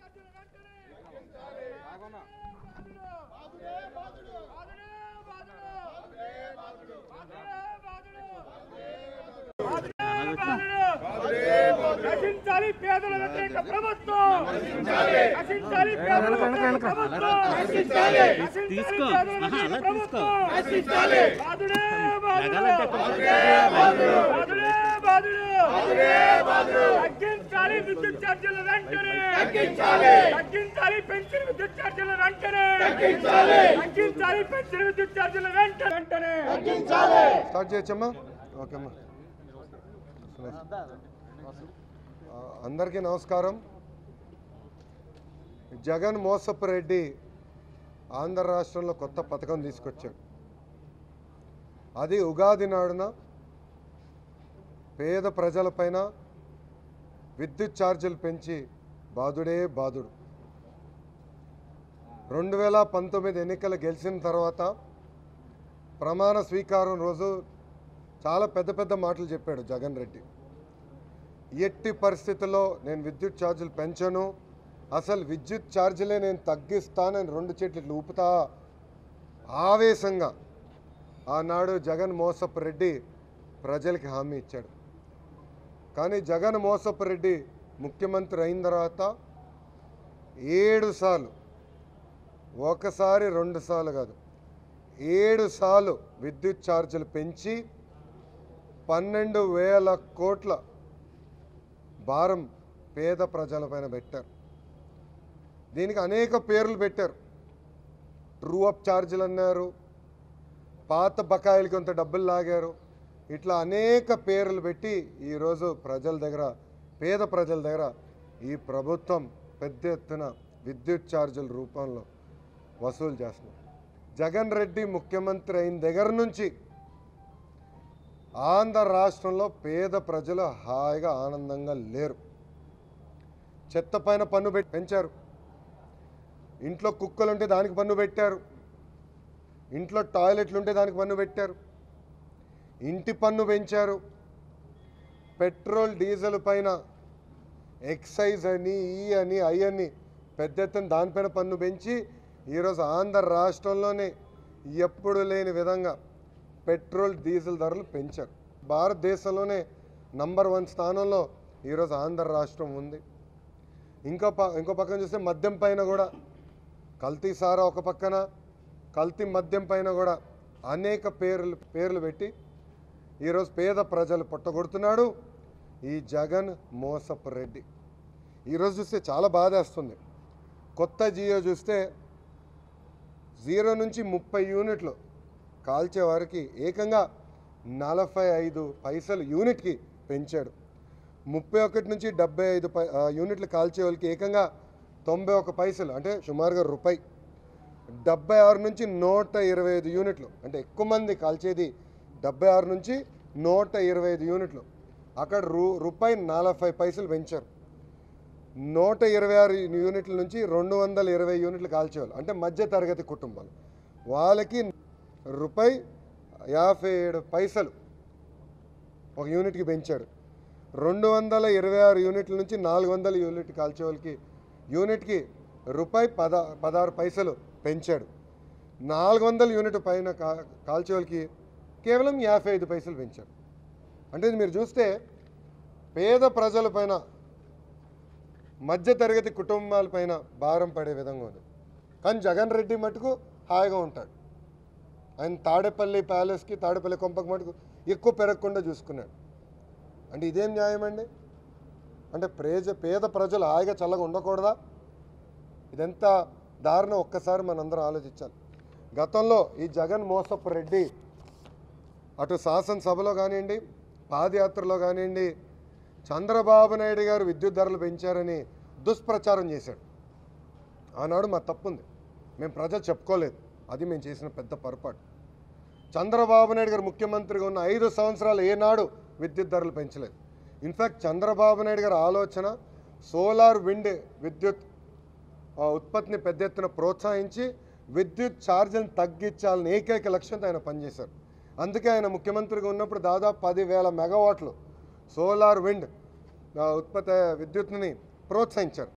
రచించాలి పేదల వ్యతిరేక ప్రభుత్వం రచించాలి పేదల వ్యతిరేక ప్రభుత్వం రచించాలి తీసుకో. పేదల ఆహా, వ్యతిరేక అలా ప్రభుత్వం తీసుకో. రచించాలి బాధుడే బాధుడు లగాలంటే బాధుడే బాధుడు తగ్గించాలి విద్యుత్ ఛార్జీలు వెంటనే తగ్గించాలి తగ్గించాలి పెన్షన్ విద్యుత్ ఛార్జీలు వెంటనే తగ్గించాలి తగ్గించాలి పెన్షన్ విద్యుత్ ఛార్జీలు వెంటనే వెంటనే స్టార్ట్ చేయొచ్చమ్మా ఓకే అమ్మా ఆ, అందరికీ నమస్కారం జగన్ మోసపు రెడ్డి ఆంధ్ర రాష్ట్రంలో కొత్త పథకం తీసుకొచ్చాడు అది ఉగాది నాడున పేద ప్రజలపైన విద్యుత్ ఛార్జీలు పెంచి బాధుడే బాధుడు రెండు వేల పంతొమ్మిది ఎన్నికలు గెలిచిన తర్వాత ప్రమాణ స్వీకారం రోజు చాలా పెద్ద పెద్ద మాటలు చెప్పాడు జగన్ రెడ్డి ఎట్టి పరిస్థితుల్లో నేను విద్యుత్ ఛార్జీలు పెంచను అసలు విద్యుత్ ఛార్జీలే నేను తగ్గిస్తానని రెండు చెట్లు ఇట్లా ఊపుతా ఆవేశంగా ఆనాడు జగన్ మోసపు రెడ్డి ప్రజలకి హామీ ఇచ్చాడు కానీ జగన్ మోసపు రెడ్డి ముఖ్యమంత్రి అయిన తర్వాత ఏడు సార్లు ఒకసారి రెండు సార్లు కాదు ఏడు సార్లు విద్యుత్ ఛార్జీలు పెంచి పన్నెండు వేల కోట్ల భారం పేద ప్రజలపైన పెట్టారు దీనికి అనేక పేర్లు పెట్టారు ట్రూ అప్ ఛార్జీలు అన్నారు పాత బకాయిలు కొంత డబ్బులు లాగారు ఇట్లా అనేక పేర్లు పెట్టి ఈరోజు ప్రజల దగ్గర పేద ప్రజల దగ్గర ఈ ప్రభుత్వం పెద్ద ఎత్తున విద్యుత్ ఛార్జీల రూపంలో వసూలు చేస్తుంది జగన్ రెడ్డి ముఖ్యమంత్రి అయిన దగ్గర నుంచి ఆంధ్ర రాష్ట్రంలో పేద ప్రజలు హాయిగా ఆనందంగా లేరు చెత్త పైన పన్ను పెట్టి పెంచారు ఇంట్లో కుక్కలు ఉంటే దానికి పన్ను పెట్టారు ఇంట్లో టాయిలెట్లు ఉంటే దానికి పన్ను పెట్టారు ఇంటి పన్ను పెంచారు పెట్రోల్ డీజిల్ పైన ఎక్సైజ్ అని ఈ అని ఐ అని పెద్ద ఎత్తున దానిపైన పన్ను పెంచి ఈరోజు ఆంధ్ర రాష్ట్రంలోనే ఎప్పుడు లేని విధంగా పెట్రోల్ డీజిల్ ధరలు పెంచారు భారతదేశంలోనే నంబర్ వన్ స్థానంలో ఈరోజు ఆంధ్ర రాష్ట్రం ఉంది ఇంకో ప ఇంకో పక్కన చూస్తే మద్యం పైన కూడా కల్తీ సారా ఒక పక్కన కల్తీ మద్యం పైన కూడా అనేక పేర్లు పేర్లు పెట్టి ఈరోజు పేద ప్రజలు పొట్టగొడుతున్నాడు ఈ జగన్ మోసపు రెడ్డి ఈరోజు చూస్తే చాలా బాధేస్తుంది కొత్త జియో చూస్తే జీరో నుంచి ముప్పై యూనిట్లు కాల్చే వారికి ఏకంగా నలభై ఐదు పైసలు యూనిట్కి పెంచాడు ముప్పై ఒకటి నుంచి డెబ్బై ఐదు పై ఆ, యూనిట్లు కాల్చే వాళ్ళకి ఏకంగా తొంభై ఒక పైసలు అంటే సుమారుగా రూపాయి డెబ్బై ఆరు నుంచి నూట ఇరవై ఐదు యూనిట్లు అంటే ఎక్కువ మంది కాల్చేది డెబ్బై ఆరు నుంచి నూట ఇరవై ఐదు యూనిట్లు అక్కడ రూ రూపాయి నలభై పైసలు పెంచారు నూట ఇరవై ఆరు యూనిట్ల నుంచి రెండు వందల ఇరవై యూనిట్లు కాల్చేవాళ్ళు అంటే మధ్య తరగతి కుటుంబాలు వాళ్ళకి రూపాయి యాభై ఏడు పైసలు ఒక యూనిట్కి పెంచాడు రెండు వందల ఇరవై ఆరు యూనిట్ల నుంచి నాలుగు వందల యూనిట్ కాల్చే వాళ్ళకి యూనిట్కి రూపాయి పద పదహారు పైసలు పెంచాడు నాలుగు వందల యూనిట్ పైన కా కాల్చే వాళ్ళకి కేవలం యాభై ఐదు పైసలు పెంచాడు అంటే ఇది మీరు చూస్తే పేద ప్రజల పైన మధ్యతరగతి కుటుంబాలపైన భారం పడే విధంగా ఉంది కానీ జగన్ రెడ్డి మటుకు హాయిగా ఉంటాడు ఆయన తాడేపల్లి ప్యాలెస్కి తాడేపల్లి కొంపకి మటుకు ఎక్కువ పెరగకుండా చూసుకున్నాడు అంటే ఇదేం న్యాయం అండి అంటే ప్రేజ పేద ప్రజలు హాయిగా చల్లగా ఉండకూడదా ఇదెంత దారుణం ఒక్కసారి మనందరం ఆలోచించాలి గతంలో ఈ జగన్ మోసపు రెడ్డి అటు శాసనసభలో కానివ్వండి పాదయాత్రలో కానివ్వండి చంద్రబాబు నాయుడు గారు విద్యుత్ ధరలు పెంచారని దుష్ప్రచారం చేశాడు ఆనాడు మా తప్పుంది మేము ప్రజలు చెప్పుకోలేదు అది మేము చేసిన పెద్ద పొరపాటు చంద్రబాబు నాయుడు గారు ముఖ్యమంత్రిగా ఉన్న ఐదు సంవత్సరాలు ఏనాడు విద్యుత్ ధరలు పెంచలేదు ఇన్ఫ్యాక్ట్ చంద్రబాబు నాయుడు గారి ఆలోచన సోలార్ విండ్ విద్యుత్ ఆ, ఉత్పత్తిని పెద్ద ఎత్తున ప్రోత్సహించి విద్యుత్ ఛార్జీలను తగ్గించాలని ఏకైక లక్ష్యంతో ఆయన పనిచేశారు అందుకే ఆయన ముఖ్యమంత్రిగా ఉన్నప్పుడు దాదాపు పదివేల మెగావాట్లు సోలార్ విండ్ ఆ, ఉత్పత్తి విద్యుత్ని ప్రోత్సహించారు